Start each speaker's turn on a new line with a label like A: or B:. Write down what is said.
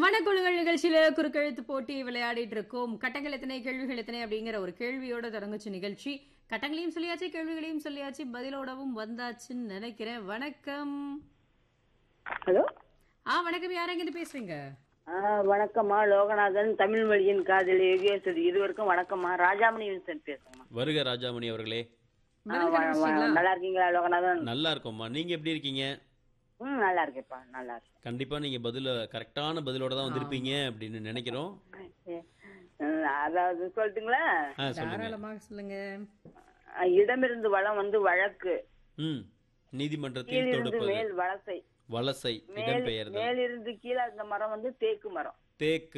A: மனக்குழுங்கள் நிகழ்ச்சியில குறுக்கெழுத்து போட்டி விளையாடிட்டு இருக்கோம் கட்டங்கள் எத்தனை கேள்விகள் எத்தனை அப்படிங்கிற ஒரு கேள்வியோட தொடங்குச்சு நிகழ்ச்சி கட்டங்களையும் சொல்லியாச்சு கேள்விகளையும் சொல்லியாச்சு பதிலோடவும் வந்தாச்சுன்னு நினைக்கிறேன் வணக்கம்
B: ஹலோ
A: ஆ வணக்கம் யாரெங்கிட்டு பேசுறீங்க
B: ஆ, வணக்கம்மா லோகநாதன் தமிழ் மொழியின் காதல் யோகேஸ்வரி இருவருக்கும் வணக்கம்மா ராஜாமணி வின்சென்ட் பேசுங்கம்மா
C: வருக ராஜாமணி அவர்களே
B: ஆ,
A: பதில்
B: வ- வ-
A: கண்டுபிடிச்சிட்டீங்களா?
B: நல்லா இருக்கீங்களா லோகநாதன்
C: நல்லா இருக்கோம்மா நீங்க எப்படி இருக்கீங்க
B: ம் நல்லா இருக்கேப்பா நல்லா இருக்கேன்
C: கண்டிப்பா நீங்க பதில கரெக்டான பதிலோட தான் வந்திருப்பீங்க அப்படின்னு நினைக்கிறோம்
B: ம், அதாவது சொல்லட்டுங்களா
C: ஆ சொல்லுங்க
A: தாராளமாக சொல்லுங்க
B: ஆ, இடமிருந்து வளம் வந்து வழக்கு
C: ம் நீதிமன்றத்தில்
B: கீழிருந்து
C: தொடுப்பது
B: மேல் வலசை
C: வலசை
B: மேல்
C: இடம்பெயர்தல்
B: மேலிருந்து கீழே இருந்த மரம் வந்து தேக்கு மரம்
C: தேக்கு